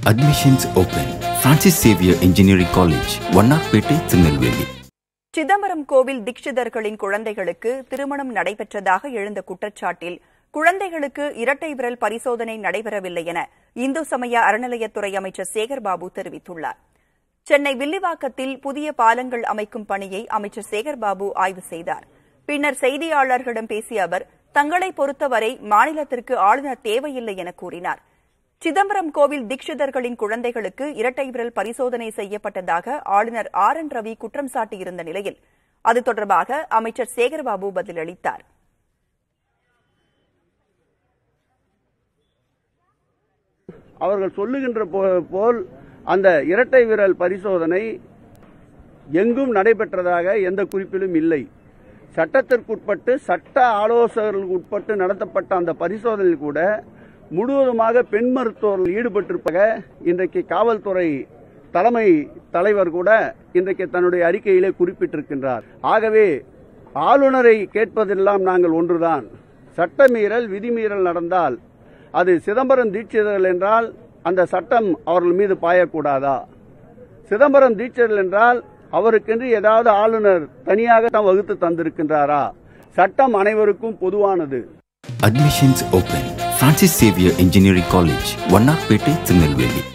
Admissions open. Francis Xavier Engineering College, Vannarpettai Tirunelveli Chidambaram கோவில் தீட்சிதர்களின் குழந்தைகளுக்கு திருமணம் நடைபெற்றதாக எழுந்த குற்றச்சாட்டில் குழந்தைகளுக்கு இரட்டை விரல் பரிசோதனை நடைபெறவில்லை என இந்து சமய அறநிலையத்துறை அமைச்சர் சேகர்பாபு தெரிவித்துள்ளார் சென்னை வில்லிவாக்கத்தில் புதிய பாலங்கள் அமைக்கும் பணியை அமைச்சர் சேகர்பாபு ஆய்வு செய்தார் பின்னர் செய்தியாளர்களிடம் பேசிய அவர் தங்களை பொறுத்தவரை மாநிலத்திற்கு ஆளுநர் தேவையில்லை என கூறினார் சிதம்பரம் கோவில் தீட்சிதர்களின் குழந்தைகளுக்கு இரட்டை விரல் பரிசோதனை செய்யப்பட்டதாக ஆளுநர் ஆர் என் ரவி குற்றம் சாட்டியிருந்த நிலையில் அது தொடர்பாக அமைச்சர் சேகர்பாபு பதிலளித்தார் அவர்கள் சொல்லுகின்ற போ- போல் அந்த இரட்டை விரல் பரிசோதனை எங்கும் நடைபெற்றதாக எந்த குறிப்பிலும் இல்லை சட்டத்திற்குட்பட்டு சட்ட ஆலோசகர்களுக்கு உட்பட்டு நடத்தப்பட்ட அந்த பரிசோதனையில் கூட முழுவதுமாக பெண் மருத்துவர்கள் ஈடுபட்டிருப்பதாக இன்றைக்கு காவல்துறை தலைமை தலைவர் கூட இன்றைக்கு தன்னுடைய அறிக்கையிலே குறிப்பிட்டிருக்கின்றார் ஆகவே ஆளுநரை கேட்பதெல்லாம் நாங்கள் ஒன்றுதான் சட்டமீறல் விதிமீறல் நடந்தால் அது சிதம்பரம் தீட்சிதர்கள் என்றால் அந்த சட்டம் அவர்கள் மீது பாயக்கூடாதா சிதம்பரம் தீட்சிதர்கள் என்றால் அவருக்கென்று ஏதாவது ஆளுநர் தனியாக தான் வகுத்து தந்திருக்கின்றாரா சட்டம் அனைவருக்கும் பொதுவானது Admissions open. Francis Xavier Engineering College, Vannarpettai Tirunelveli